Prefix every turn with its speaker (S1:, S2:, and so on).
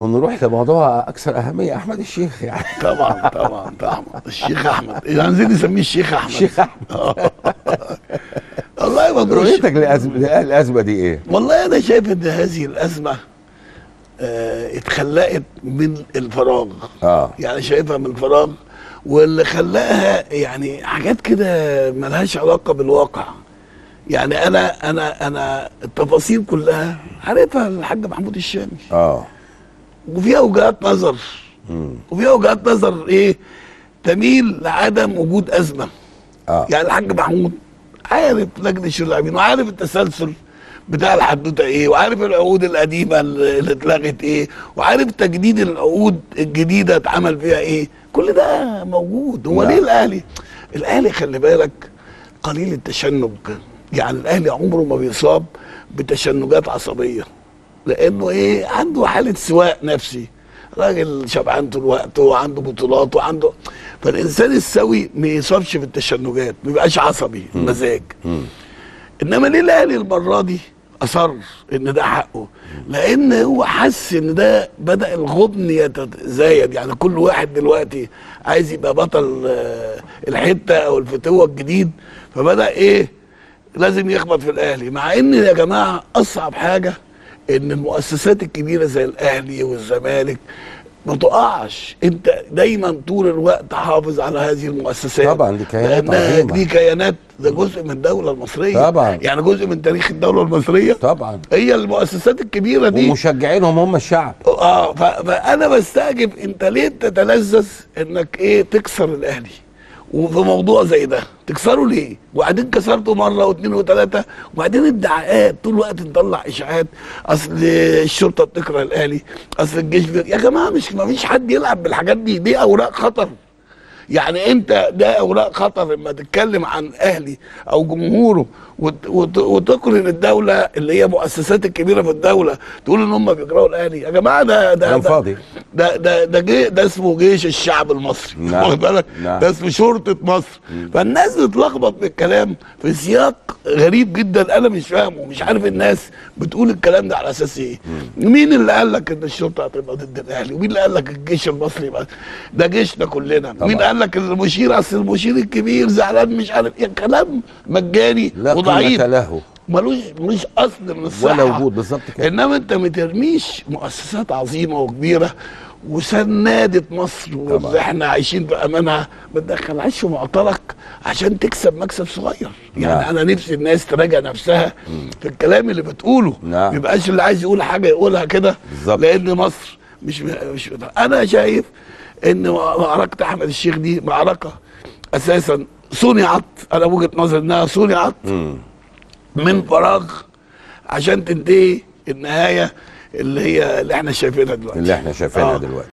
S1: ونروح لموضوع اكثر اهميه احمد الشيخ يعني
S2: طبعا طبعا طبعا الشيخ احمد عايزين نسميه الشيخ احمد
S1: الشيخ احمد
S2: والله ما بقولش
S1: رؤيتك للازمه الازمه دي ايه؟
S2: والله انا شايف ان هذه الازمه آه اتخلقت من الفراغ
S1: اه
S2: يعني شايفها من الفراغ واللي خلاها يعني حاجات كده ملهاش علاقه بالواقع يعني انا انا انا التفاصيل كلها عارفها الحاج محمود الشامي
S1: اه
S2: وفيها وجهات نظر
S1: مم.
S2: وفيها وجهات نظر ايه تميل لعدم وجود ازمه
S1: اه
S2: يعني الحاج محمود عارف لجنه الشؤون اللاعبين وعارف التسلسل بتاع الحدوته ايه وعارف العقود القديمه اللي اتلغت ايه وعارف تجديد العقود الجديده اتعمل فيها ايه كل ده موجود هو
S1: نعم.
S2: ليه الاهلي الاهلي خلي بالك قليل التشنج يعني الاهلي عمره ما بيصاب بتشنجات عصبيه لانه ايه عنده حاله سواء نفسي راجل شبعان طول وقته وعنده بطولات وعنده فالانسان السوي ما يصابش بالتشنجات ما يبقاش عصبي مزاج انما ليه الاهلي المره دي اصر ان ده حقه لان هو حس ان ده بدا الغبن يتزايد يعني كل واحد دلوقتي عايز يبقى بطل آه، الحته او الفتوه الجديد فبدا ايه لازم يخبط في الاهلي مع ان يا جماعه اصعب حاجه ان المؤسسات الكبيره زي الاهلي والزمالك ما تقعش انت دايما طول الوقت حافظ على هذه المؤسسات
S1: طبعا دي كيانات
S2: لأنها
S1: عظيمة.
S2: دي كيانات ده جزء من الدوله المصريه
S1: طبعا.
S2: يعني جزء من تاريخ الدوله المصريه
S1: طبعا
S2: هي المؤسسات الكبيره دي
S1: ومشجعينهم هم الشعب
S2: اه ف- فانا بستعجب انت ليه تتلذذ انك ايه تكسر الاهلي وفي موضوع زي ده تكسره ليه وبعدين كسرته مره واثنين وثلاثه وبعدين ادعاءات طول الوقت نطلع اشاعات اصل الشرطه بتكره الاهلي اصل الجيش بي... يا جماعه مش ما فيش حد يلعب بالحاجات دي دي اوراق خطر يعني انت ده اوراق خطر لما تتكلم عن اهلي او جمهوره وت- وت- وتقرن الدوله اللي هي مؤسسات الكبيره في الدوله تقول ان هم بيكرهوا الاهلي يا جماعه ده ده
S1: كلام
S2: ده-
S1: فاضي.
S2: ده ده ده, جي ده اسمه جيش الشعب المصري
S1: نعم.
S2: واخد بالك
S1: نعم.
S2: ده اسمه شرطه مصر فالناس بتتلخبط بالكلام في سياق غريب جدا انا مش فاهمه مش عارف الناس بتقول الكلام ده على اساس ايه مين اللي قال لك ان الشرطه هتبقى ضد الاهلي ومين اللي قال لك الجيش المصري يبقى ده جيشنا كلنا
S1: طبعا.
S2: مين قال لك المشير اصل المشير الكبير زعلان مش عارف ايه كلام مجاني
S1: لا
S2: وضعيف
S1: قيمه له
S2: ملوش ملوش اصل من الصحه
S1: ولا وجود بالظبط كده
S2: انما انت ما ترميش مؤسسات عظيمه وكبيره وسنادة مصر واللي احنا عايشين في امانها ما تدخلهاش في معطلك عشان تكسب مكسب صغير يعني
S1: نعم.
S2: انا نفسي الناس تراجع نفسها في الكلام اللي بتقوله
S1: نعم.
S2: ما يبقاش اللي عايز يقول حاجه يقولها كده
S1: بالظبط.
S2: لان مصر مش مش انا شايف ان معركه احمد الشيخ دي معركه اساسا صنعت انا وجهه نظري انها صنعت
S1: مم.
S2: من فراغ عشان تنتهي النهايه اللي هي اللي احنا شايفينها دلوقتي
S1: اللي احنا شايفينها
S2: آه.
S1: دلوقتي